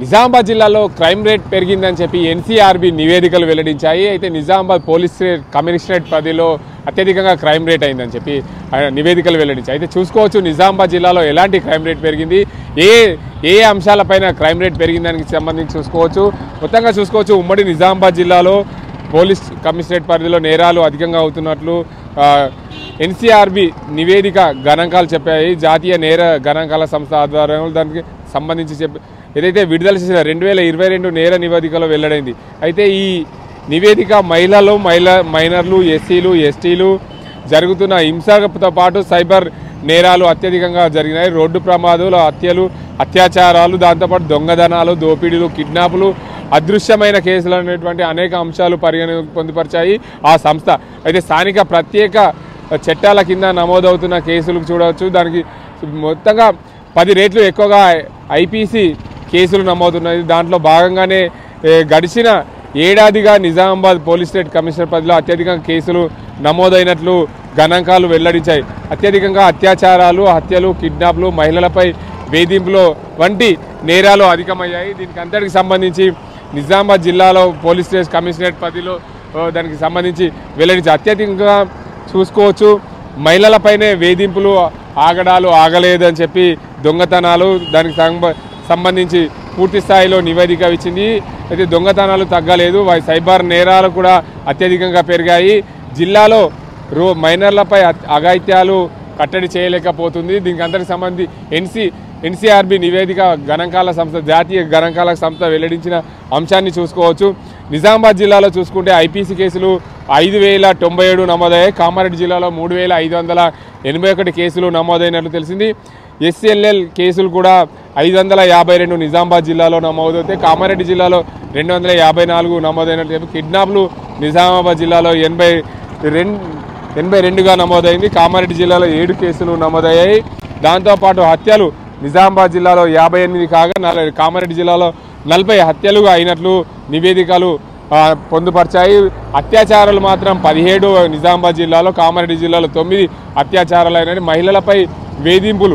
నిజామాబాద్ జిల్లాలో crime rate పెరిగిందని చెప్పి ఎన్సీఆర్బి నివేదికలు వెల్లడించాయి అయితే నిజామాబాద్ పోలీస్ కమిషనరేట్ పరిధిలో అత్యధికంగా క్రైమ్ రేట్ అయిందని చెప్పి ఆ, నివేదికలు వెల్లడించాయి అయితే చూసుకోవచ్చు నిజామాబాద్ జిల్లాలో ఎలాంటి క్రైమ్ రేట్ పెరిగింది ఏ ఏ అంశాలపైన క్రైమ్ రేట్ పెరిగిందానికి సంబంధించి చూసుకోవచ్చు మొత్తంగా చూసుకోవచ్చు ఉమ్మడి నిజామాబాద్ జిల్లాలో పోలీస్ కమిషనరేట్ పరిధిలో నేరాలు అధికంగా అవుతున్నట్లు ఆ, ఎన్సీఆర్బి నివేదిక గణాంకాలు చెప్పాయి జాతీయ నేర గణాంకాల సంస్థ ఆధ్వర్యంలో దానికి సంబంధించి చెప్పి ఏదైతే విడుదల చేసిన రెండు వేల ఇరవై రెండు నేర నివేదికలో వెల్లడైంది అయితే ఈ నివేదిక మహిళలు మహిళ మైనర్లు ఎస్సీలు ఎస్టీలు జరుగుతున్న హింసతో పాటు సైబర్ నేరాలు అత్యధికంగా జరిగినాయి రోడ్డు ప్రమాదాలు హత్యలు అత్యాచారాలు దాంతోపాటు దొంగదనాలు దోపిడీలు కిడ్నాపులు అదృశ్యమైన కేసులు అనేటువంటి అనేక అంశాలు పరిగణ పొందుపరిచాయి ఆ సంస్థ అయితే స్థానిక ప్రత్యేక చట్టాల కింద నమోదవుతున్న కేసులు చూడవచ్చు దానికి మొత్తంగా పది రేట్లు ఎక్కువగా ఐపీసీ కేసులు నమోదున్నాయి దాంట్లో భాగంగానే ఏ, గడిచిన ఏడాదిగా నిజామాబాద్ పోలీస్ స్టేట్ కమిషనర్ పరిధిలో అత్యధికంగా కేసులు నమోదైనట్లు గణాంకాలు వెల్లడించాయి అత్యధికంగా అత్యాచారాలు హత్యలు కిడ్నాప్లు మహిళలపై వేధింపులు వంటి నేరాలు అధికమయ్యాయి దీనికి అంతటికి సంబంధించి నిజామాబాద్ జిల్లాలో పోలీస్ స్టేషన్ కమిషనరేట్ పరిధిలో ఓ, దానికి సంబంధించి వెల్లడించి అత్యధికంగా చూసుకోవచ్చు మహిళలపైనే వేధింపులు ఆగడాలు ఆగలేదని చెప్పి దొంగతనాలు దానికి సంబ- సంబంధించి పూర్తి స్థాయిలో నివేదిక ఇచ్చింది అయితే దొంగతనాలు తగ్గలేదు వై- సైబర్ నేరాలు కూడా అత్యధికంగా పెరిగాయి జిల్లాలో రో మైనర్లపై అత్- అఘాయిత్యాలు కట్టడి చేయలేకపోతుంది దీనికి అందరికి సంబంధించి ఎన్సీ ఎన్సీఆర్బి నివేదిక గణాంకాల సంస్థ జాతీయ గణాంకాల సంస్థ వెల్లడించిన అంశాన్ని చూసుకోవచ్చు నిజామాబాద్ జిల్లాలో చూసుకుంటే ఐపీసీ కేసులు ఐదు వేల తొంభై ఏడు నమోదయ్యాయి కామారెడ్డి జిల్లాలో మూడు వేల ఐదు వందల ఎనభై ఒకటి కేసులు నమోదైనట్లు తెలిసింది ఎస్ఎల్ఎల్ కేసులు కూడా ఐదు వందల యాభై రెండు నిజామాబాద్ జిల్లాలో నమోదవుతాయి కామారెడ్డి జిల్లాలో రెండు వందల యాభై నాలుగు నమోదైనట్లు చెప్పి కిడ్నాప్లు నిజామాబాద్ జిల్లాలో ఎనభై రెండు ఎనభై రెండుగా నమోదైంది కామారెడ్డి జిల్లాలో ఏడు కేసులు నమోదయ్యాయి దాంతోపాటు హత్యలు నిజామాబాద్ జిల్లాలో యాభై ఎనిమిది కాగా నల- కామారెడ్డి జిల్లాలో నలభై హత్యలుగా అయినట్లు నివేదికలు ఆ, పొందుపరిచాయి అత్యాచారాలు మాత్రం పదిహేడు నిజామాబాద్ జిల్లాలో కామారెడ్డి జిల్లాలో తొమ్మిది అత్యాచారాలు అయినాయి మహిళలపై వేధింపులు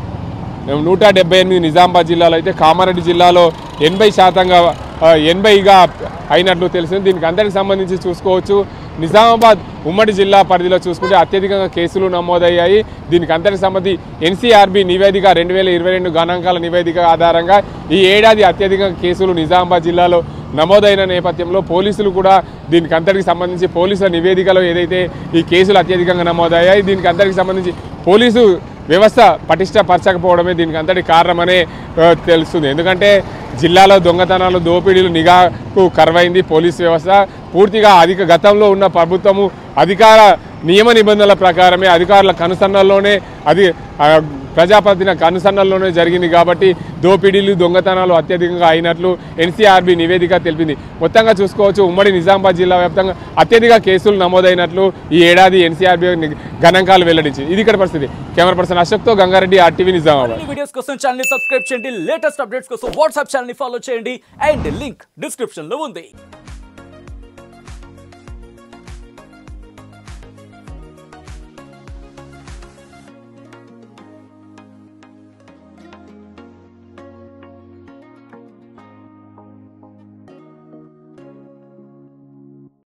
నూట డెబ్బై ఎనిమిది నిజామాబాద్ జిల్లాలో అయితే కామారెడ్డి జిల్లాలో ఎనభై శాతంగా ఆ, ఎనభైగా అయినట్లు తెలిసింది దీనికి అందరికి సంబంధించి చూసుకోవచ్చు నిజామాబాద్ ఉమ్మడి జిల్లా పరిధిలో చూసుకుంటే అత్యధికంగా కేసులు నమోదయ్యాయి దీనికి అందరికి సంబంధించి ఎన్సీఆర్బి నివేదిక రెండు వేల ఇరవై రెండు గణాంకాల నివేదిక ఆధారంగా ఈ ఏడాది అత్యధిక కేసులు నిజామాబాద్ జిల్లాలో నమోదైన నేపథ్యంలో పోలీసులు కూడా దీనికి అంతటికి సంబంధించి పోలీసుల నివేదికలో ఏదైతే ఈ కేసులు అత్యధికంగా నమోదయ్యాయి దీనికి అంతటికి సంబంధించి పోలీసు వ్యవస్థ పటిష్టపరచకపోవడమే దీనికి అంతటి కారణమనే ఆ, తెలుస్తుంది ఎందుకంటే జిల్లాలో దొంగతనాలు దోపిడీలు నిఘాకు కరువైంది పోలీస్ వ్యవస్థ పూర్తిగా అధిక గతంలో ఉన్న ప్రభుత్వము అధికార నియమ నిబంధనల ప్రకారమే అధికారుల కనుసన్నల్లోనే అది ఆ, ప్రజాప్రతినిధి కనుసన్నల్లోనే జరిగింది కాబట్టి దోపిడీలు దొంగతనాలు అత్యధికంగా అయినట్లు ఎన్సీఆర్బి నివేదిక తెలిపింది మొత్తంగా చూసుకోవచ్చు ఉమ్మడి నిజామాబాద్ జిల్లా వ్యాప్తంగా అత్యధిక కేసులు నమోదైనట్లు ఈ ఏడాది ఎన్సీఆర్బి గణాంకాలు వెల్లడించింది ఇది ఇక్కడ పరిస్థితి కెమెరా పర్సన్ అశోక్తో గంగారెడ్డి ఆర్టీవీ నిజామాబాద్ మరిన్ని వీడియోస్ కోసం ఛానల్ ని సబ్స్క్రైబ్ చేయండి లేటెస్ట్ అప్డేట్స్ కోసం వాట్సాప్ ఛానల్ ని ఫాలో చేయండి అండ్ లింక్ డిస్క్రిప్షన్ లో ఉంది